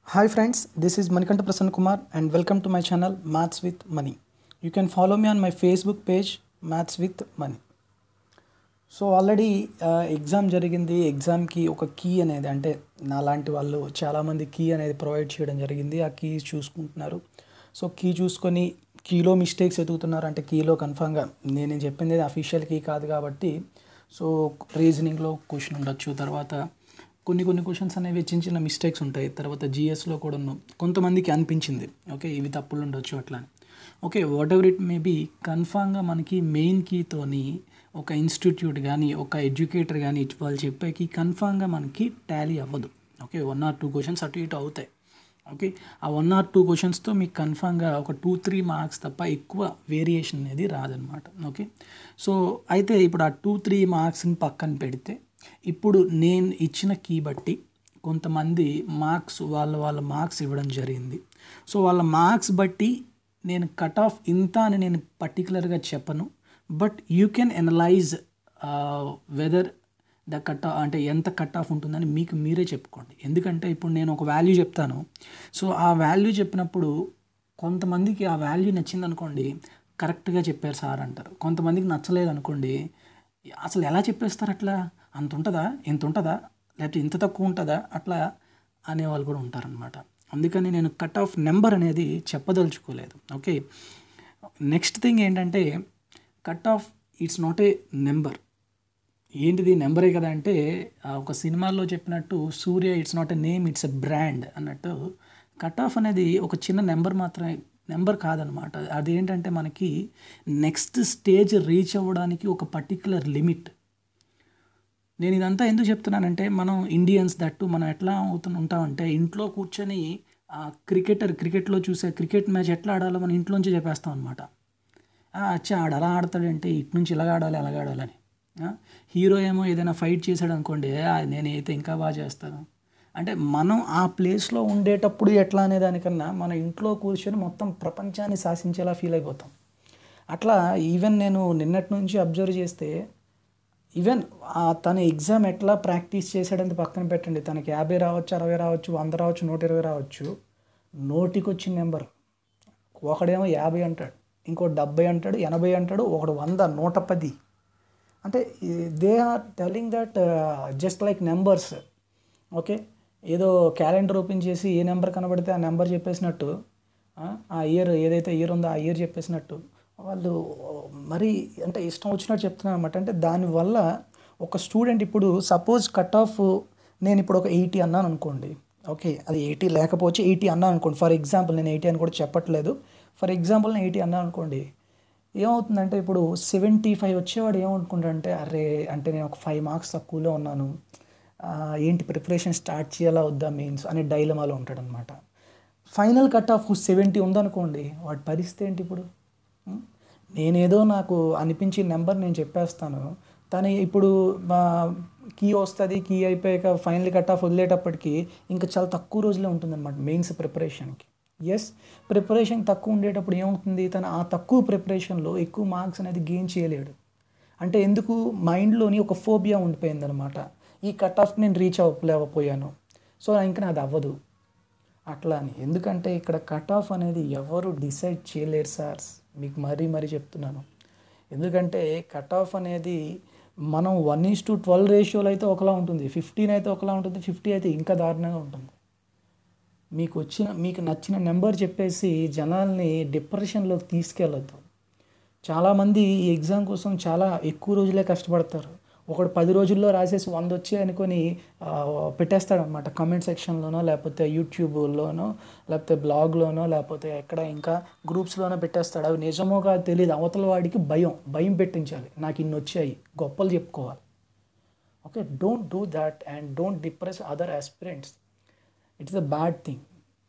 Hi friends, this is Manikanta Prasanna Kumar and welcome to my channel Maths with Money. You can follow me on my Facebook page Maths with Money. So already exam జరిగింది ఎగ్జామ్కి ఒక key అనేది అంటే నాలాంటి వాళ్ళు చాలామంది key అనేది provide చేయడం జరిగింది ఆ కీ చూసుకుంటున్నారు సో కీ చూసుకొని కీలో మిస్టేక్స్ ఎదుగుతున్నారు అంటే కీలో కన్ఫామ్గా నేను చెప్పింది అఫీషియల్ కీ కాదు కాబట్టి సో రీజనింగ్లో క్వశ్చన్ ఉండొచ్చు తర్వాత కొన్ని కొన్ని క్వశ్చన్స్ అనేవి చిన్న చిన్న మిస్టేక్స్ ఉంటాయి తర్వాత జిఎస్లో కూడా ఉన్న- కొంతమందికి అనిపించింది ఓకే ఇవి తప్పులు ఉండొచ్చు అట్లా అని okay whatever it may be కన్ఫామ్గా మనకి మెయిన్ కీతోని ఒక ఇన్స్టిట్యూట్ కానీ ఒక ఎడ్యుకేటర్ కానీ వాళ్ళు చెప్పే కీ కన్ఫామ్గా మనకి టాలీ అవ్వదు okay one or two questions అటు ఇటు అవుతాయి ఓకే ఆ వన్ ఆర్ టూ క్వశ్చన్స్తో మీకు కన్ఫామ్గా ఒక టూ త్రీ మార్క్స్ తప్ప ఎక్కువ వేరియేషన్ అనేది రాదనమాట ఓకే సో అయితే ఇప్పుడు ఆ టూ త్రీ మార్క్స్ని పక్కన పెడితే ఇప్పుడు నేను ఇచ్చిన కీ బట్టి కొంతమంది మార్క్స్ వాళ్ళ వాళ్ళ మార్క్స్ ఇవ్వడం జరిగింది సో వాళ్ళ మార్క్స్ బట్టి నేను కట్ ఆఫ్ ఇంత అని నేను పర్టికులర్గా చెప్పను but you can analyse whether the cut అంటే ఎంత కట్ ఆఫ్ ఉంటుందని మీకు మీరే చెప్పుకోండి ఎందుకంటే ఇప్పుడు నేను ఒక వాల్యూ చెప్తాను సో ఆ వాల్యూ చెప్పినప్పుడు కొంతమందికి ఆ వాల్యూ నచ్చింది అనుకోండి కరెక్ట్గా చెప్పారు సార్ అంటారు కొంతమందికి నచ్చలేదు అనుకోండి అసలు ఎలా చెప్పేస్తారు అట్లా అంత ఉంటుందా ఇంత ఉంటుందా లేకపోతే ఇంత తక్కువ ఉంటుందా అట్లా అనేవాళ్ళు కూడా ఉంటారనమాట అందుకని నేను కట్ ఆఫ్ నెంబర్ అనేది చెప్పదలుచుకోలేదు ఓకే నెక్స్ట్ థింగ్ ఏంటంటే cut off it's not a number ఏంటిది నెంబరే కదా అంటే ఆ ఒక సినిమాల్లో చెప్పినట్టు Surya it's not a name it's a brand అన్నట్టు కట్ ఆఫ్ అనేది ఒక చిన్న నెంబర్ మాత్రమే నెంబర్ కాదనమాట అదేంటంటే మనకి నెక్స్ట్ స్టేజ్ రీచ్ అవ్వడానికి ఒక పర్టిక్యులర్ లిమిట్ నేను ఇదంతా ఎందుకు చెప్తున్నానంటే మనం ఇండియన్స్ దట్టు మనం ఎట్లా అవుతు ఉంటామంటే ఇంట్లో కూర్చొని ఆ క్రికెటర్ క్రికెట్లో చూసే క్రికెట్ మ్యాచ్ ఎట్లా ఆడాలో మనం ఇంట్లోంచి చెప్పేస్తాం అనమాట అచ్చా ఆడు అలా ఆడతాడంటే ఇటు నుంచి ఇలాగ ఆడాలి అలాగ ఆడాలని ఆ, హీరో ఏమో ఏదైనా ఫైట్ చేశాడు అనుకోండి "ఆ, నేనైతే ఇంకా బాగా చేస్తాను అంటే మనం ఆ ప్లేస్లో ఉండేటప్పుడు ఎట్లా అనే దానికన్నా మన ఇంట్లో కూర్చొని మొత్తం ప్రపంచాన్ని శాసించేలా ఫీల్ అయిపోతాం అట్లా ఈవెన్ నేను నిన్నటి నుంచి అబ్జర్వ్ చేస్తే ఈవెన్ ఆ తన ఎగ్జామ్ ఎట్లా ప్రాక్టీస్ చేశాడంత పక్కన పెట్టండి తనకి యాభై రావచ్చు అరవై రావచ్చు వంద రావచ్చు నూట ఇరవై రావచ్చు నోటికి వచ్చిన నెంబర్ ఒకడేమో యాభై అంటాడు ఇంకో డెబ్బై అంటాడు ఎనభై అంటాడు ఒకడు వంద నూట పది అంటే they are telling that just like numbers okay ఏదో క్యాలెండర్ ఓపెన్ చేసి ఏ నెంబర్ కనబడితే ఆ నెంబర్ చెప్పేసినట్టు ఆ, ఆ ఇయర్ ఏదైతే ఇయర్ ఉందో ఆ ఇయర్ చెప్పేసినట్టు వాళ్ళు మరి అంటే ఇష్టం వచ్చినట్టు చెప్తున్నారు అనమాట అంటే దానివల్ల ఒక స్టూడెంట్ ఇప్పుడు సపోజ్ కట్ ఆఫ్ నేను ఇప్పుడు ఒక ఎయిటీ అన్నాను అనుకోండి ఓకే అది ఎయిటీ లేకపోవచ్చు ఎయిటీ అన్నాను అనుకోండి ఫర్ ఎగ్జాంపుల్ నేను ఎయిటీ అని కూడా చెప్పట్లేదు ఫర్ ఎగ్జాంపుల్ నేను ఎయిటీ అన్నాను అనుకోండి ఏమవుతుందంటే ఇప్పుడు సెవెంటీ ఫైవ్ వచ్చేవాడు ఏమనుకుంటాడంటే అరే అంటే నేను ఒక ఫైవ్ మార్క్స్ తక్కువలో ఉన్నాను ఆ, ఏంటి ప్రిపరేషన్ స్టార్ట్ చేయాలా వద్దా మీన్స్ అనే డైలమాలో ఉంటాడనమాట ఫైనల్ కట్ ఆఫ్ సెవెంటీ ఉందనుకోండి వాడి పరిస్థితి ఏంటి ఇప్పుడు ఉం? నేనేదో నాకు అనిపించిన నెంబర్ నేను చెప్పేస్తాను తను ఇప్పుడు మా కీ వస్తుంది కీ అయిపోయాక ఫైనల్ కట్ ఆఫ్ వదిలేటప్పటికి ఇంకా చాలా తక్కువ రోజులే ఉంటుందన్నమాట మెయిన్స్ ప్రిపరేషన్కి ఎస్ ప్రిపరేషన్ తక్కువ ఉండేటప్పుడు ఏమవుతుంది తను ఆ తక్కువ ప్రిపరేషన్లో ఎక్కువ మార్క్స్ అనేది గెయిన్ చేయలేడు అంటే ఎందుకు మైండ్లోని ఒక ఫోబియా ఉండిపోయిందనమాట ఈ కట్ ఆఫ్ నేను రీచ్ అవ్వలేకపోయాను సో ఇంకా నాది అవ్వదు అట్లా అని ఎందుకంటే ఇక్కడ కట్ ఆఫ్ అనేది ఎవరు డిసైడ్ చేయలేరు సార్స్ మీకు మరీ మరీ చెప్తున్నాను ఎందుకంటే కట్ ఆఫ్ అనేది మనం వన్ ఈస్ టు ట్వెల్వ్ రేషియోలో అయితే ఒకలా ఉంటుంది ఫిఫ్టీన్ అయితే ఒకలా ఉంటుంది ఫిఫ్టీ అయితే ఇంకా దారుణంగా ఉంటుంది మీకు వచ్చిన మీకు నచ్చిన నెంబర్ చెప్పేసి జనాల్ని డిప్రెషన్లోకి తీసుకెళ్ళొద్దు చాలామంది ఈ ఎగ్జామ్ కోసం చాలా ఎక్కువ రోజులే కష్టపడతారు ఒకడు పది రోజుల్లో రాసేసి వంద వచ్చి అనుకొని ఆ, పెట్టేస్తాడనమాట కమెంట్ సెక్షన్లోనో లేకపోతే యూట్యూబ్లోనో లేకపోతే బ్లాగ్లోనో లేకపోతే ఎక్కడ ఇంకా గ్రూప్స్లోనో పెట్టేస్తాడు అవి నిజమో కాదు తెలియదు అవతల వాడికి భయం భయం పెట్టించాలి నాకు ఇన్ని వచ్చాయి గొప్పలు చెప్పుకోవాలి okay don't do that and don't depress other aspirants it's a bad thing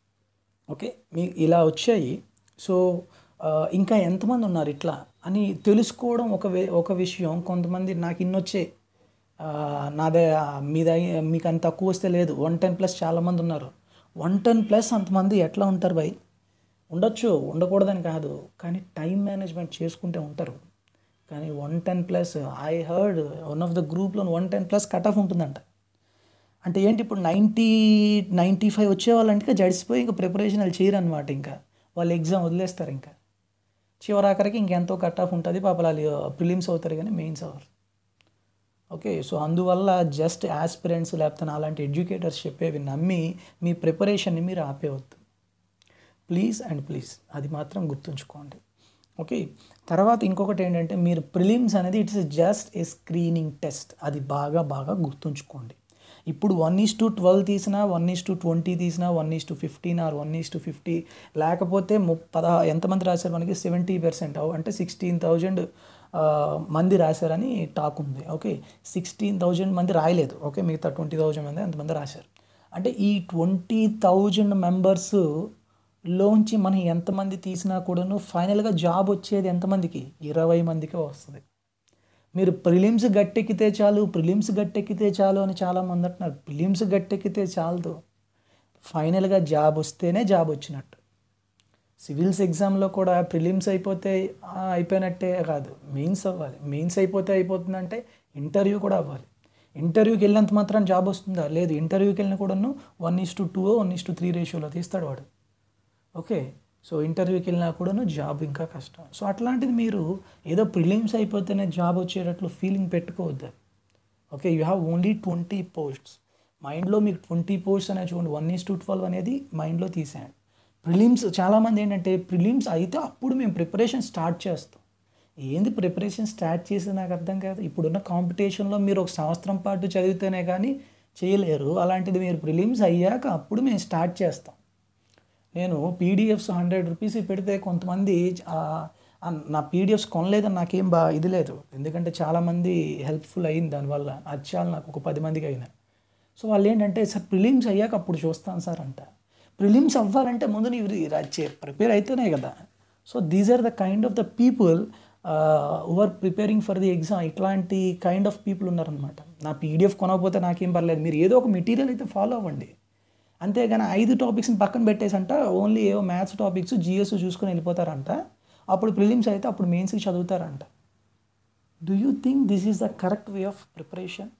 okay మీ ఇలా వచ్చాయి సో ఆ, ఇంకా ఎంతమంది ఉన్నారు ఇట్లా అని తెలుసుకోవడం ఒక వే ఒక విషయం కొంతమంది నాకు ఇన్నొచ్చే ఆ, నాదే ఆ, మీద మీకు అంత తక్కువ వస్తే లేదు వన్ టెన్ ప్లస్ చాలామంది ఉన్నారు వన్ టెన్ ప్లస్ అంతమంది ఎట్లా ఉంటారు భయ్ ఉండొచ్చు ఉండకూడదని కాదు కానీ టైం మేనేజ్మెంట్ చేసుకుంటే ఉంటారు కానీ one ten plus I heard one of the గ్రూప్లో one ten plus cut off ఉంటుందంట అంటే ఏంటి ఇప్పుడు నైంటీ నైంటీ ఫైవ్ వచ్చే వాళ్ళంటే ఇంకా జడిసిపోయి ఇంకా ప్రిపరేషన్ వాళ్ళు చేయరు అనమాట ఇంకా వాళ్ళు ఎగ్జామ్ వదిలేస్తారు ఇంకా చివరాఖరికి ఇంకెంతో కట్ ఆఫ్ ఉంటుంది పాప వాళ్ళు ప్రిలిమ్స్ అవుతారు కానీ మెయిన్స్ అవ్వరు ఓకే సో అందువల్ల జస్ట్ ఆస్పిరెంట్స్ లేకపోతే అలాంటి ఎడ్యుకేటర్స్ చెప్పేవి నమ్మి మీ ప్రిపరేషన్ని మీరు ఆపేవద్దు ప్లీజ్ అండ్ ప్లీజ్ అది మాత్రం గుర్తుంచుకోండి ఓకే తర్వాత ఇంకొకటి ఏంటంటే మీరు ప్రిలిమ్స్ అనేది it's just a screening test అది బాగా బాగా గుర్తుంచుకోండి ఇప్పుడు వన్ ఈస్ టు ట్వెల్వ్ తీసినా వన్ ఈస్ టు ట్వంటీ తీసినా one is to fifteen or one is to fifty లేకపోతే ము పదా ఎంతమంది రాశారు మనకి సెవెంటీ పర్సెంట్ అంటే సిక్స్టీన్ థౌజండ్ మంది రాశారని టాక్ ఉంది ఓకే సిక్స్టీన్ థౌజండ్ మంది రాయలేదు ఓకే మిగతా ట్వంటీ థౌజండ్ మంది అంతమంది రాశారు అంటే ఈ ట్వంటీ థౌజండ్ మెంబర్స్ లోంచి మనం ఎంతమంది తీసినా కూడాను ఫైనల్గా జాబ్ వచ్చేది ఎంతమందికి ఇరవై మందికే వస్తుంది మీరు ప్రిలిమ్స్ గట్టెక్కితే చాలు ప్రిలిమ్స్ గట్టెక్కితే చాలు అని చాలామంది అంటున్నారు ప్రిలిమ్స్ గట్టెక్కితే చాలదు ఫైనల్గా జాబ్ వస్తేనే జాబ్ వచ్చినట్టు సివిల్స్ ఎగ్జామ్లో కూడా ప్రిలిమ్స్ అయిపోతే ఆ, అయిపోయినట్టే కాదు మెయిన్స్ అవ్వాలి మెయిన్స్ అయిపోతే అయిపోతుందంటే ఇంటర్వ్యూ కూడా అవ్వాలి ఇంటర్వ్యూకి వెళ్ళినంత మాత్రం జాబ్ వస్తుందా లేదు ఇంటర్వ్యూకి వెళ్ళిన కూడాను one is to two one is to three రేషియోలో తీస్తాడు వాడు ఓకే సో ఇంటర్వ్యూకి వెళ్ళినా కూడాను జాబ్ ఇంకా కష్టం సో అట్లాంటిది మీరు ఏదో ప్రిలిమ్స్ అయిపోతేనే జాబ్ వచ్చేటట్లు ఫీలింగ్ పెట్టుకోవద్దు okay you have only twenty posts మైండ్లో మీకు ట్వంటీ పోస్ట్స్ అనేది చూడండి వన్ ఈస్ టు ట్వెల్వ్ అనేది మైండ్లో తీసేయండి ప్రిలిమ్స్ చాలామంది ఏంటంటే ప్రిలిమ్స్ అయితే అప్పుడు మేము ప్రిపరేషన్ స్టార్ట్ చేస్తాం ఏంది ప్రిపరేషన్ స్టార్ట్ చేసి నాకు అర్థం కాదు ఇప్పుడున్న కాంపిటీషన్లో మీరు ఒక సంవత్సరం పాటు చదివితేనే కానీ చేయలేరు అలాంటిది మీరు ప్రిలిమ్స్ అయ్యాక అప్పుడు మేము స్టార్ట్ చేస్తాం నేను పీడిఎఫ్స్ హండ్రెడ్ రూపీస్ పెడితే కొంతమంది ఆ, ఆ, నా పీడిఎఫ్స్ కొనలేదని నాకేం బా ఇది లేదు ఎందుకంటే చాలామంది హెల్ప్ఫుల్ అయింది దానివల్ల అది చాలా నాకు ఒక పది మందికి అయినా సో వాళ్ళు ఏంటంటే సార్ ప్రిలిమ్స్ అయ్యాక అప్పుడు చూస్తాను సార్ అంట ప్రిలిమ్స్ అవ్వాలంటే ముందు నీవు ప్రిపేర్ అయితేనే కదా so these are the kind of the people who are preparing for the exam ఇట్లాంటి కైండ్ ఆఫ్ పీపుల్ ఉన్నారనమాట నా పీడిఎఫ్ కొనకపోతే నాకేం పర్లేదు మీరు ఏదో ఒక మెటీరియల్ అయితే ఫాలో అవ్వండి అంతేగాని ఐదు టాపిక్స్ని పక్కన పెట్టేసంట ఓన్లీ ఏవో మ్యాథ్స్ టాపిక్స్ జిఎస్ చూసుకొని వెళ్ళిపోతారంట అప్పుడు ప్రిలిమ్స్ అయితే అప్పుడు మెయిన్స్కి చదువుతారంట do you think this is the correct way of preparation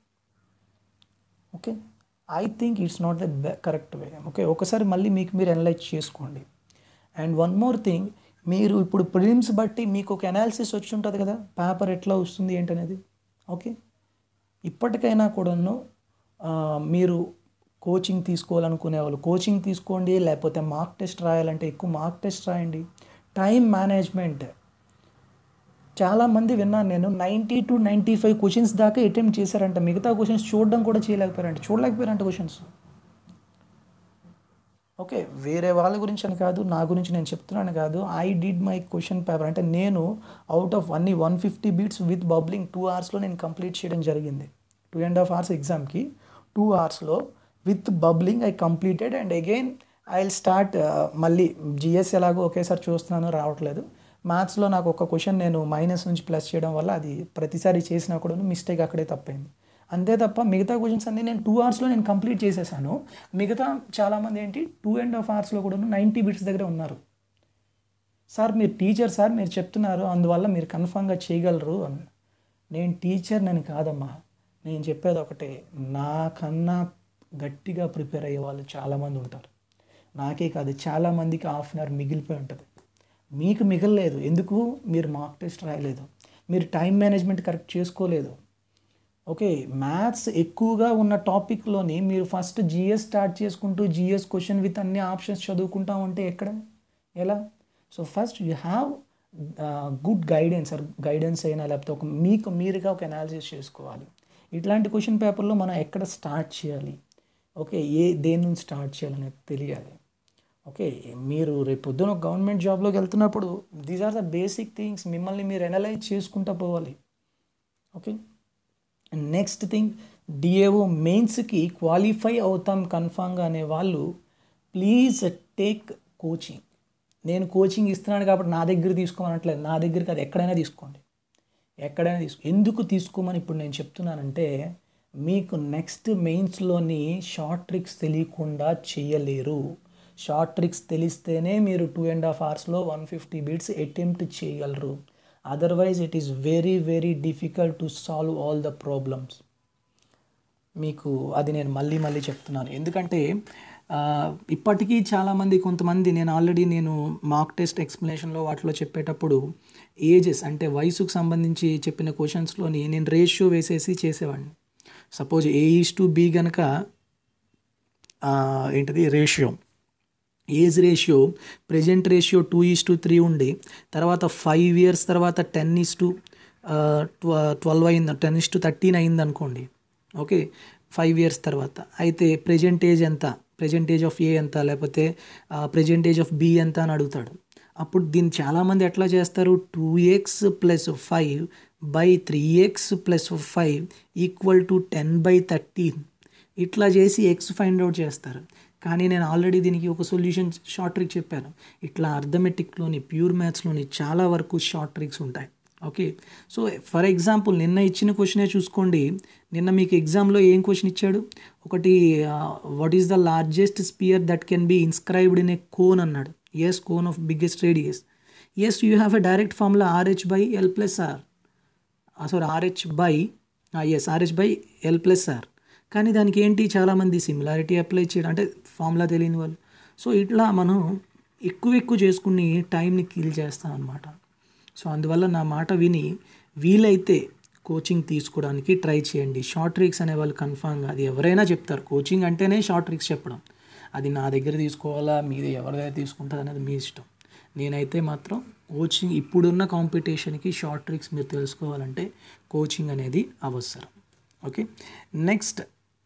okay I think it's not the correct way okay ఒకసారి మళ్ళీ మీకు మీరు అనలైజ్ చేసుకోండి అండ్ వన్ మోర్ థింగ్ మీరు ఇప్పుడు ప్రిలిమ్స్ బట్టి మీకు ఒక అనాలిసిస్ వచ్చి ఉంటుంది కదా పేపర్ ఎట్లా వస్తుంది ఏంటనేది ఓకే ఇప్పటికైనా కూడాను ఆ, మీరు కోచింగ్ తీసుకోవాలనుకునే వాళ్ళు కోచింగ్ తీసుకోండి లేకపోతే మార్క్ టెస్ట్ రాయాలంటే ఎక్కువ మార్క్ టెస్ట్ రాయండి టైం మేనేజ్మెంట్ చాలామంది విన్నాను నేను ninety to ninety five questions దాకా అటెంప్ట్ చేశారంట మిగతా క్వశ్చన్స్ చూడడం కూడా చేయలేకపోయారంట చూడలేకపోయారంట క్వశ్చన్స్ ఓకే వేరే వాళ్ళ గురించి అని కాదు నా గురించి నేను చెప్తున్నాను కాదు I did my question paper అంటే నేను అవుట్ ఆఫ్ అన్ని one fifty bits with bubbling two అవర్స్లో నేను కంప్లీట్ చేయడం జరిగింది టూ అండ్ హాఫ్ అవర్స్ ఎగ్జామ్కి టూ అవర్స్లో with bubbling I completed and again I will start మళ్ళీ జిఎస్ ఎలాగో ఒకేసారి చూస్తున్నాను రావట్లేదు మ్యాథ్స్లో నాకు ఒక క్వశ్చన్ నేను మైనస్ నుంచి ప్లస్ చేయడం వల్ల అది ప్రతిసారి చేసినా కూడా మిస్టేక్ అక్కడే తప్పైంది అంతే తప్ప మిగతా క్వశ్చన్స్ అన్ని నేను టూ అవర్స్లో నేను కంప్లీట్ చేసేసాను మిగతా చాలామంది ఏంటి టూ అండ్ హాఫ్ అవర్స్లో కూడా నైంటీ బిట్స్ దగ్గర ఉన్నారు సార్ మీరు టీచర్ సార్ మీరు చెప్తున్నారు అందువల్ల మీరు కన్ఫామ్గా చేయగలరు అని నేను టీచర్ నేను కాదమ్మా నేను చెప్పేది ఒకటే నాకన్నా గట్టిగా ప్రిపేర్ అయ్యే వాళ్ళు చాలామంది ఉంటారు నాకే కాదు చాలామందికి హాఫ్ అన్ అవర్ మిగిలిపోయి ఉంటుంది మీకు మిగలలేదు ఎందుకు మీరు మార్క్ టెస్ట్ రాయలేదు మీరు టైం మేనేజ్మెంట్ కరెక్ట్ చేసుకోలేదు ఓకే మ్యాథ్స్ ఎక్కువగా ఉన్న టాపిక్లోని మీరు ఫస్ట్ జిఎస్ స్టార్ట్ చేసుకుంటూ జిఎస్ క్వశ్చన్ విత్ అన్ని ఆప్షన్స్ చదువుకుంటా ఉంటే ఎక్కడ ఎలా so first you have good guidance or guidance అయినా లేకపోతే ఒక మీకు మీరుగా ఒక అనాలిసిస్ చేసుకోవాలి ఇట్లాంటి క్వశ్చన్ పేపర్లో మనం ఎక్కడ స్టార్ట్ చేయాలి ఓకే ఏ దేని నుంచి స్టార్ట్ చేయాలనేది తెలియాలి ఓకే మీరు రేపు పొద్దున ఒక గవర్నమెంట్ జాబ్లోకి వెళ్తున్నప్పుడు these are the basic things మిమ్మల్ని మీరు అనలైజ్ చేసుకుంటూ పోవాలి ఓకే నెక్స్ట్ థింగ్ డిఏఓ మెయిన్స్కి క్వాలిఫై అవుతాం కన్ఫామ్గా అనే వాళ్ళు ప్లీజ్ టేక్ కోచింగ్ నేను కోచింగ్ ఇస్తున్నాను కాబట్టి నా దగ్గర తీసుకోమనట్లేదు నా దగ్గరికి అది ఎక్కడైనా తీసుకోండి ఎక్కడైనా తీసుకో ఎందుకు తీసుకోమని ఇప్పుడు నేను చెప్తున్నానంటే మీకు నెక్స్ట్ మెయిన్స్లోని షార్ట్ ట్రిక్స్ తెలియకుండా చేయలేరు షార్ట్ ట్రిక్స్ తెలిస్తేనే మీరు టూ అండ్ హాఫ్ అవర్స్లో వన్ ఫిఫ్టీ బీట్స్ అటెంప్ట్ చేయగలరు otherwise it is very very difficult to solve all the problems మీకు అది నేను మళ్ళీ మళ్ళీ చెప్తున్నాను ఎందుకంటే ఆ, ఇప్పటికీ చాలామంది కొంతమంది నేను ఆల్రెడీ నేను మార్క్ టెస్ట్ ఎక్స్ప్లెనేషన్లో వాటిలో చెప్పేటప్పుడు ఏజెస్ అంటే వయసుకు సంబంధించి చెప్పిన క్వశ్చన్స్లోని నేను రేషియో వేసేసి చేసేవాడిని suppose A is to B కనుక ఏంటిది ratio age ratio present ratio two is to three ఉండి తర్వాత ఫైవ్ ఇయర్స్ తర్వాత టెన్ ఈస్ టు ట్వెల్వ్ అయింది టెన్ ఇస్ టు థర్టీన్ అయింది అనుకోండి ఓకే ఫైవ్ ఇయర్స్ తర్వాత అయితే ప్రజెంట్ ఏజ్ ఎంత ప్రజెంట్ ఏజ్ ఆఫ్ ఏ ఎంత లేకపోతే ప్రజెంట్ ఏజ్ ఆఫ్ బి ఎంత అని అడుగుతాడు అప్పుడు దీన్ని చాలామంది ఎట్లా చేస్తారు two x plus five by three x plus five equal to ten by thirteen ఇట్లా చేసి ఎక్స్ ఫైండ్ అవుట్ చేస్తారు కానీ నేను ఆల్రెడీ దీనికి ఒక సొల్యూషన్ షార్ట్ ట్రిక్ చెప్పాను ఇట్లా అర్థమెటిక్లోని ప్యూర్ మ్యాథ్స్లోని చాలా వరకు షార్ట్ ట్రిక్స్ ఉంటాయి ఓకే సో ఫర్ ఎగ్జాంపుల్ నిన్న ఇచ్చిన క్వశ్చనే చూసుకోండి నిన్న మీకు ఎగ్జామ్లో ఏం క్వశ్చన్ ఇచ్చాడు ఒకటి what is the largest sphere that can be inscribed in a cone అన్నాడు yes cone of biggest radius yes you have a direct formula RH by L plus R sorry RH by S RH by L plus R కానీ దానికి ఏంటి చాలామంది similarity apply చేయడం అంటే formula తెలియని వాళ్ళు so ఇట్లా మనం ఎక్కువ ఎక్కువ చేసుకుని టైంని కీల్ చేస్తాం అనమాట సో అందువల్ల నా మాట విని వీలైతే కోచింగ్ తీసుకోవడానికి ట్రై చేయండి షార్ట్ ట్రిక్స్ అనే వాళ్ళు కన్ఫామ్గా అది ఎవరైనా చెప్తారు కోచింగ్ అంటేనే షార్ట్ ట్రిక్స్ చెప్పడం అది నా దగ్గర తీసుకోవాలా మీది ఎవరి దగ్గర తీసుకుంటారు అనేది మీ ఇష్టం నేనైతే మాత్రం కోచింగ్ ఇప్పుడున్న కాంపిటీషన్కి షార్ట్ ట్రిక్స్ మీరు తెలుసుకోవాలంటే కోచింగ్ అనేది అవసరం okay next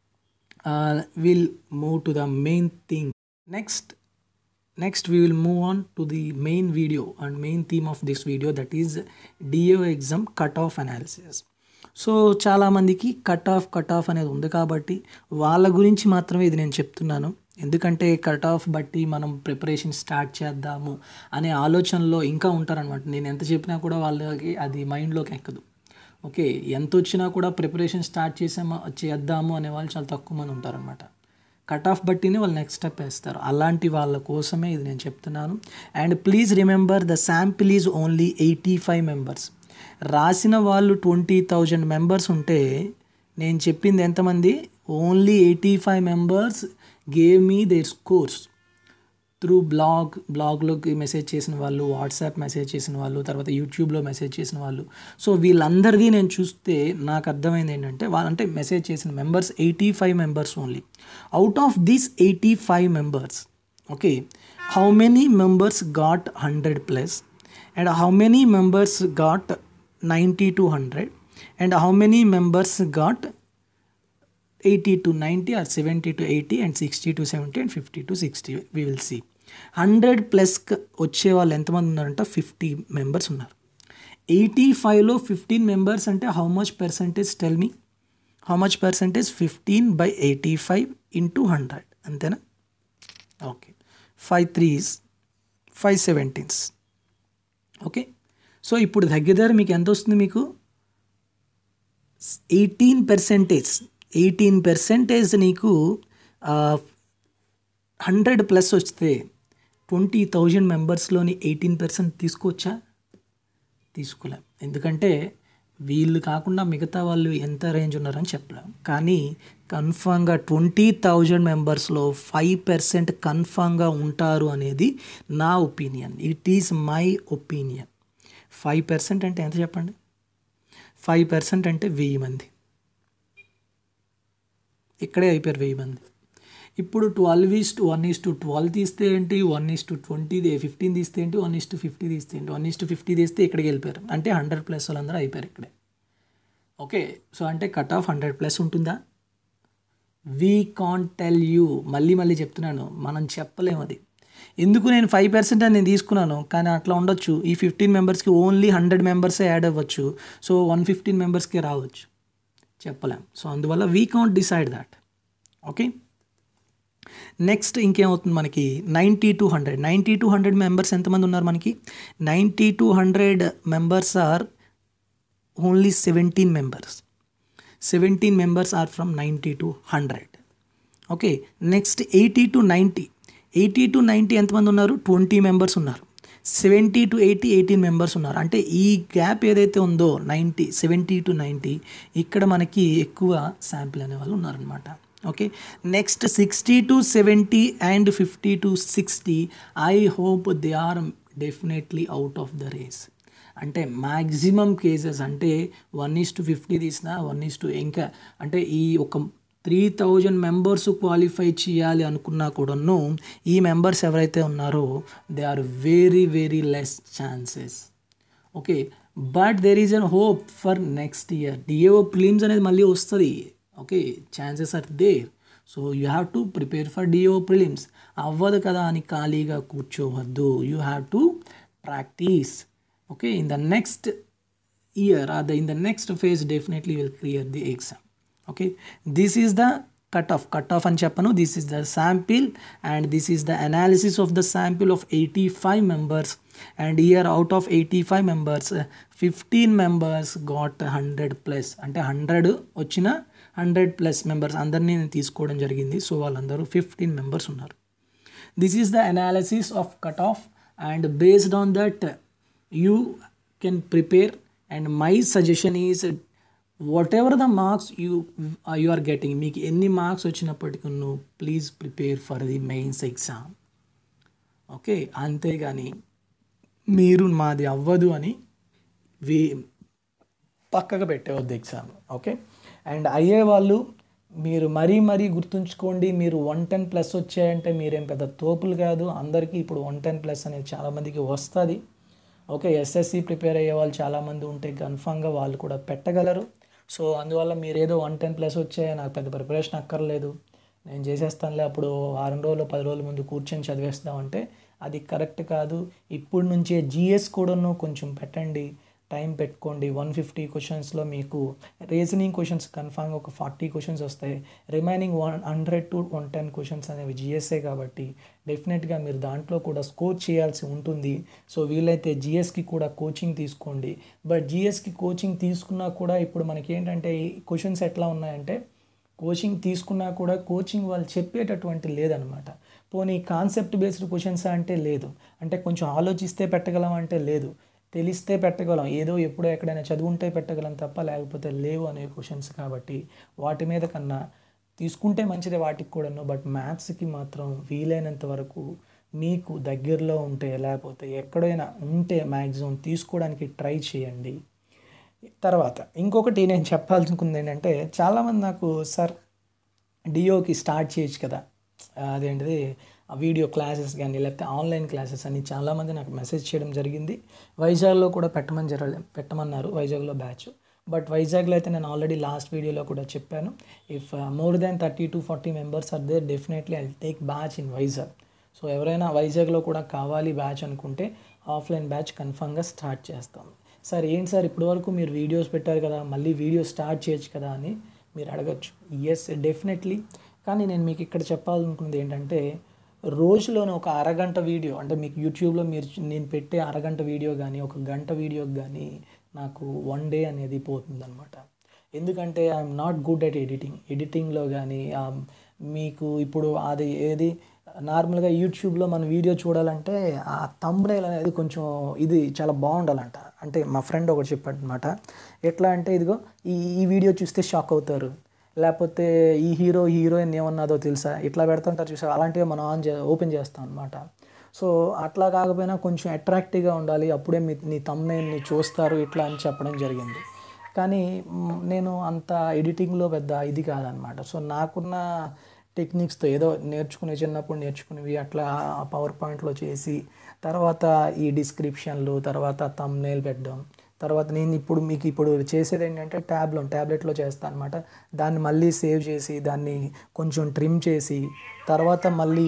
will move to the main thing next next we will move on to the main video and main theme of this video that is DO exam cut off analysis so చాలామందికి cut off cut off అనేది ఉంది కాబట్టి వాళ్ళ గురించి మాత్రమే ఇది నేను చెప్తున్నాను ఎందుకంటే కట్ ఆఫ్ బట్టి మనం ప్రిపరేషన్ స్టార్ట్ చేద్దాము అనే ఆలోచనలో ఇంకా ఉంటారనమాట నేను ఎంత చెప్పినా కూడా వాళ్ళకి అది మైండ్లోకి ఎక్కదు ఓకే ఎంత వచ్చినా కూడా ప్రిపరేషన్ స్టార్ట్ చేసామా చేద్దాము అనే వాళ్ళు చాలా తక్కువ మంది ఉంటారనమాట కట్ ఆఫ్ బట్టినే వాళ్ళు నెక్స్ట్ స్టెప్ వేస్తారు అలాంటి వాళ్ళ కోసమే ఇది నేను చెప్తున్నాను and please remember the sample is only eighty five members రాసిన వాళ్ళు ట్వంటీ థౌజండ్ మెంబర్స్ ఉంటే నేను చెప్పింది ఎంతమంది only eighty five members gave me their scores through blog బ్లాగ్లోకి మెసేజ్ చేసిన వాళ్ళు వాట్సాప్ మెసేజ్ చేసిన వాళ్ళు తర్వాత యూట్యూబ్లో మెసేజ్ చేసిన వాళ్ళు సో వీళ్ళందరిది నేను చూస్తే నాకు అర్థమైంది ఏంటంటే వాళ్ళంటే మెసేజ్ చేసిన members eighty five members only out of these eighty five members okay how many members got hundred plus and how many members got ninety to hundred and how many members got eighty to ninety or seventy to eighty and sixty to seventy and fifty to sixty we will see hundred plus వచ్చే వాళ్ళు ఎంతమంది ఉన్నారంటే fifty members ఉన్నారు eighty ఫైవ్లో fifteen members అంటే how much percentage tell me how much percentage fifteen by eighty five into hundred అంతేనా okay five threes five seventeens okay so ఇప్పుడు దగ్గర మీకు ఎంత వస్తుంది మీకు ఎయిటీన్ పర్సెంటేజ్ ఎయిటీన్ పర్సెంటేజ్ నీకు హండ్రెడ్ ప్లస్ వస్తే ట్వంటీ థౌజండ్ మెంబర్స్లోని ఎయిటీన్ పర్సెంట్ తీసుకోవచ్చా తీసుకోలేం ఎందుకంటే వీళ్ళు కాకుండా మిగతా వాళ్ళు ఎంత రేంజ్ ఉన్నారని చెప్పలేం కానీ కన్ఫామ్గా ట్వంటీ థౌజండ్ మెంబర్స్లో ఫైవ్ పర్సెంట్ కన్ఫామ్గా ఉంటారు అనేది నా opinion it is my opinion five percent అంటే ఎంత చెప్పండి ఫైవ్ పర్సెంట్ అంటే వెయ్యి మంది ఇక్కడే అయిపోయారు వెయ్యి మంది ఇప్పుడు twelve is to one is to twelve తీస్తే ఏంటి one is to twenty fifteen తీస్తే ఏంటి వన్ ఈస్ టు ఫిఫ్టీ తీస్తే ఏంటి వన్ ఈస్ టు ఫిఫ్టీ తీస్తే ఇక్కడికి వెళ్ళిపోయారు అంటే హండ్రెడ్ ప్లస్ వాళ్ళందరూ అయిపోయారు ఇక్కడే ఓకే సో అంటే కట్ ఆఫ్ హండ్రెడ్ ప్లస్ ఉంటుందా వీ కాంట్ టెల్ యూ మళ్ళీ మళ్ళీ చెప్తున్నాను మనం చెప్పలేము అది ఎందుకు నేను ఫైవ్ పర్సెంట్ అని నేను తీసుకున్నాను కానీ అట్లా ఉండొచ్చు ఈ ఫిఫ్టీన్ మెంబర్స్కి ఓన్లీ హండ్రెడ్ మెంబర్సే యాడ్ అవ్వచ్చు సో వన్ ఫిఫ్టీన్ మెంబర్స్కి రావచ్చు చెప్పలేం సో అందువల్ల we can't decide that okay next ఇంకేమవుతుంది మనకి ninety to hundred ninety to hundred members ఎంతమంది ఉన్నారు మనకి ninety to hundred members are only seventeen members seventeen members are from ninety to hundred okay next eighty to ninety eighty to ninety ఎంతమంది ఉన్నారు twenty members ఉన్నారు seventy to eighty eighteen members ఉన్నారు అంటే ఈ gap ఏదైతే ఉందో ninety seventy to ninety ఇక్కడ మనకి ఎక్కువ శాంపిల్ అనే వాళ్ళు ఉన్నారనమాట okay next sixty to seventy and fifty to sixty I hope they are definitely out of the race అంటే మ్యాక్సిమం కేసెస్ అంటే వన్ ఈస్ టు ఫిఫ్టీ తీసిన వన్ ఈస్ టు ఇంకా అంటే ఈ ఒక త్రీ థౌజండ్ మెంబర్స్ క్వాలిఫై చేయాలి అనుకున్నా కూడాను ఈ మెంబర్స్ ఎవరైతే ఉన్నారో they are very very less chances okay but there is an hope for next year DAO prelims అనేది మళ్ళీ వస్తుంది okay chances are there so you have to prepare for DO prelims అవ్వదు కదా అని ఖాళీగా కూర్చోవద్దు you have to practise okay in the next year or the in the next phase definitely will clear the exam okay this is the cutoff cutoff అని చెప్పను this is the sample and this is the analysis of the sample of 85 members and here out of 85 members uh, 15 members got 100 plus అంటే 100 వచ్చిన 100 plus members అందరినీ నేను తీసుకోవడం జరిగింది so వాళ్ళందరూ fifteen members ఉన్నారు this is the analysis of cut off and based on that you can prepare and my suggestion is whatever the marks you uh, you are getting మీకు ఎన్ని marks వచ్చినప్పటికీ నువ్వు please prepare for the mains exam okay అంతేగాని మీరు మాది అవ్వదు అని we పక్కగా పెట్టేవద్దు ఎగ్జామ్ ఓకే అండ్ అయ్యే వాళ్ళు మీరు మరీ మరీ గుర్తుంచుకోండి మీరు వన్ టెన్ ప్లస్ వచ్చాయంటే మీరేం పెద్ద తోపులు కాదు అందరికీ ఇప్పుడు వన్ టెన్ ప్లస్ అనేది చాలామందికి వస్తుంది ఓకే ఎస్ఎస్సి ప్రిపేర్ అయ్యే వాళ్ళు చాలామంది ఉంటే కన్ఫామ్గా వాళ్ళు కూడా పెట్టగలరు సో అందువల్ల మీరు ఏదో వన్ టెన్ ప్లస్ వచ్చే నాకు పెద్ద ప్రిపరేషన్ అక్కర్లేదు నేను చేసేస్తానులే అప్పుడు వారం రోజులు పది రోజుల ముందు కూర్చొని చదివేస్తామంటే అది కరెక్ట్ కాదు ఇప్పుడు నుంచే జిఎస్ కూడాను కొంచెం పెట్టండి టైం పెట్టుకోండి వన్ ఫిఫ్టీ క్వశ్చన్స్లో మీకు రీజనింగ్ క్వశ్చన్స్ కన్ఫామ్గా ఒక ఫార్టీ క్వశ్చన్స్ వస్తాయి remaining one hundred to one ten questions అనేవి జిఎస్ఏ కాబట్టి డెఫినెట్గా మీరు దాంట్లో కూడా స్కోర్ చేయాల్సి ఉంటుంది సో వీలైతే జిఎస్కి కూడా కోచింగ్ తీసుకోండి బట్ జిఎస్కి కోచింగ్ తీసుకున్నా కూడా ఇప్పుడు మనకి ఏంటంటే ఈ క్వశ్చన్స్ ఎట్లా ఉన్నాయంటే కోచింగ్ తీసుకున్నా కూడా కోచింగ్ వాళ్ళు చెప్పేటటువంటి లేదనమాట పోనీ కాన్సెప్ట్ బేస్డ్ క్వశ్చన్స్ అంటే లేదు అంటే కొంచెం ఆలోచిస్తే పెట్టగలం అంటే లేదు తెలిస్తే పెట్టగలం ఏదో ఎప్పుడో ఎక్కడైనా చదువుంటే పెట్టగలం తప్ప లేకపోతే లేవు అనే క్వశ్చన్స్ కాబట్టి వాటి మీద కన్నా తీసుకుంటే మంచిదే వాటికి కూడాను బట్ మ్యాథ్స్కి మాత్రం వీలైనంత వరకు మీకు దగ్గరలో ఉంటే లేకపోతే ఎక్కడైనా ఉంటే మ్యాక్సిమం తీసుకోవడానికి ట్రై చేయండి తర్వాత ఇంకొకటి నేను చెప్పాలనుకుంది ఏంటంటే చాలామంది నాకు సార్ డిఓకి స్టార్ట్ చేయొచ్చు కదా అదేంటిది వీడియో క్లాసెస్ కానీ లేకపోతే ఆన్లైన్ క్లాసెస్ అని చాలామంది నాకు మెసేజ్ చేయడం జరిగింది వైజాగ్లో కూడా పెట్టమని జర పెట్టమన్నారు వైజాగ్లో బ్యాచ్ బట్ వైజాగ్లో అయితే నేను ఆల్రెడీ లాస్ట్ వీడియోలో కూడా చెప్పాను if more than thirty to forty members are there definitely I take batch in Vizag so ఎవరైనా వైజాగ్లో కూడా కావాలి బ్యాచ్ అనుకుంటే ఆఫ్లైన్ బ్యాచ్ కన్ఫామ్గా స్టార్ట్ చేస్తాం సార్ ఏంటి సార్ ఇప్పటివరకు మీరు వీడియోస్ పెట్టారు కదా మళ్ళీ వీడియో స్టార్ట్ చేయొచ్చు కదా అని మీరు అడగచ్చు ఎస్ డెఫినెట్లీ కానీ నేను మీకు ఇక్కడ చెప్పాలనుకున్నది ఏంటంటే రోజులోనే ఒక అరగంట వీడియో అంటే మీకు యూట్యూబ్లో మీరు నేను పెట్టే అరగంట వీడియో కానీ ఒక గంట వీడియోకి కానీ నాకు వన్ డే అనేది పోతుందన్నమాట ఎందుకంటే I'm not good at editing ఎడిటింగ్లో కానీ మీకు ఇప్పుడు అది ఏది నార్మల్గా యూట్యూబ్లో మన వీడియో చూడాలంటే ఆ తమ్బ్నైల్ అనేది కొంచెం ఇది చాలా బాగుండాలంట అంటే మా ఫ్రెండ్ ఒకటి చెప్పాడు అనమాట ఎట్లా అంటే ఇదిగో ఈ ఈ వీడియో చూస్తే షాక్ అవుతారు లేకపోతే ఈ హీరో హీరోయిన్ ఏమన్నదో తెలుసా ఇట్లా పెడుతుంటారు చూసా అలాంటివి మనం ఆన్ చే ఓపెన్ చేస్తాం అనమాట సో అట్లా కాకపోయినా కొంచెం అట్రాక్టివ్గా ఉండాలి అప్పుడే మీ నీ తమ్నేల్ని చూస్తారు ఇట్లా అని చెప్పడం జరిగింది కానీ నేను అంత ఎడిటింగ్లో పెద్ద ఇది కాదనమాట సో నాకున్న టెక్నిక్స్తో ఏదో నేర్చుకునే చిన్నప్పుడు నేర్చుకునేవి అట్లా పవర్ పాయింట్లో చేసి తర్వాత ఈ డిస్క్రిప్షన్లు తర్వాత తమ్నేల్ పెట్టడం తర్వాత నేను ఇప్పుడు మీకు ఇప్పుడు చేసేది ఏంటంటే ట్యాబ్లో ట్యాబ్లెట్లో చేస్తాను అనమాట దాన్ని మళ్ళీ సేవ్ చేసి దాన్ని కొంచెం ట్రిమ్ చేసి తర్వాత మళ్ళీ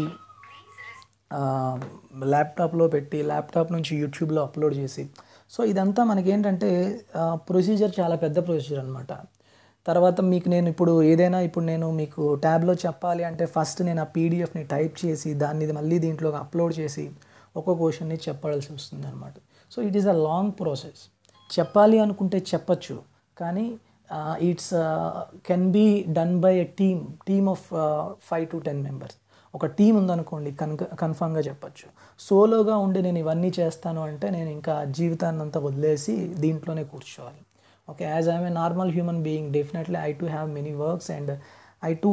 ల్యాప్టాప్లో పెట్టి ల్యాప్టాప్ నుంచి యూట్యూబ్లో అప్లోడ్ చేసి సో ఇదంతా మనకేంటంటే ప్రొసీజర్ చాలా పెద్ద ప్రొసీజర్ అనమాట తర్వాత మీకు నేను ఇప్పుడు ఏదైనా ఇప్పుడు నేను మీకు ట్యాబ్లో చెప్పాలి అంటే ఫస్ట్ నేను ఆ పీడిఎఫ్ని టైప్ చేసి దాన్ని మళ్ళీ దీంట్లో అప్లోడ్ చేసి ఒక క్వశ్చన్ని చెప్పాల్సి వస్తుంది అనమాట so it is a long process చెప్పాలి అనుకుంటే చెప్పచ్చు కానీ it's can be done by a team team of five to ten members ఒక టీం ఉందనుకోండి కన్క కన్ఫామ్గా చెప్పచ్చు సోలోగా ఉండి నేను ఇవన్నీ చేస్తాను అంటే నేను ఇంకా జీవితాన్ని అంతా వదిలేసి దీంట్లోనే కూర్చోవాలి okay as I'm a normal human being definitely I too have many works and I too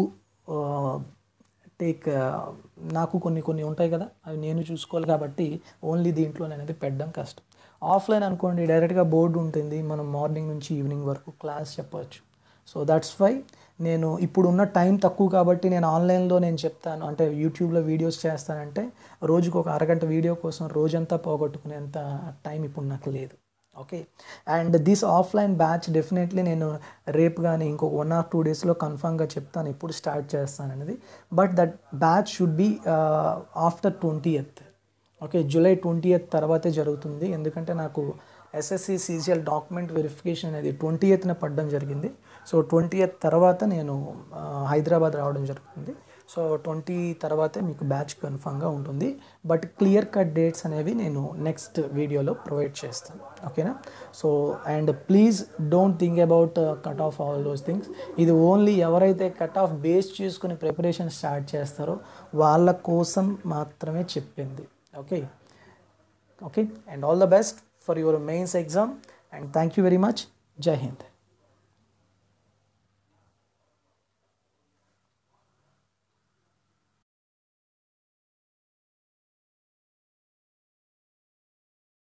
take నాకు కొన్ని కొన్ని ఉంటాయి కదా అవి నేను చూసుకోవాలి కాబట్టి ఓన్లీ దీంట్లో అనేది పెట్టడం కష్టం ఆఫ్లైన్ అనుకోండి డైరెక్ట్గా బోర్డు ఉంటుంది మనం మార్నింగ్ నుంచి ఈవినింగ్ వరకు క్లాస్ చెప్పవచ్చు సో దట్స్ వై నేను ఇప్పుడు ఉన్న టైం తక్కువ కాబట్టి నేను ఆన్లైన్లో నేను చెప్తాను అంటే యూట్యూబ్లో వీడియోస్ చేస్తానంటే రోజుకు ఒక అరగంట వీడియో కోసం రోజంతా పోగొట్టుకునేంత టైం ఇప్పుడు నాకు లేదు okay and this offline batch definitely నేను రేపు కానీ ఇంకొక వన్ ఆర్ టూ డేస్లో కన్ఫామ్గా చెప్తాను ఎప్పుడు స్టార్ట్ చేస్తాను అనేది but that batch should be after twentieth okay July twentieth తర్వాతే జరుగుతుంది ఎందుకంటే నాకు ఎస్ఎస్సి సీజీఎల్ డాక్యుమెంట్ వెరిఫికేషన్ అనేది ట్వంటీ ఎత్న పడడం జరిగింది సో ట్వంటీ ఎత్ తర్వాత నేను హైదరాబాద్ రావడం జరుగుతుంది సో ట్వంటీ తర్వాతే మీకు బ్యాచ్ కన్ఫామ్గా ఉంటుంది బట్ క్లియర్ కట్ డేట్స్ అనేవి నేను నెక్స్ట్ వీడియోలో ప్రొవైడ్ చేస్తాను ఓకేనా so and please don't think about cut off all those things ఇది ఓన్లీ ఎవరైతే కట్ ఆఫ్ బేస్ చేసుకుని ప్రిపరేషన్ స్టార్ట్ చేస్తారో వాళ్ళ కోసం మాత్రమే చెప్పింది okay okay and all the best for your mains exam and thank you very much jai hind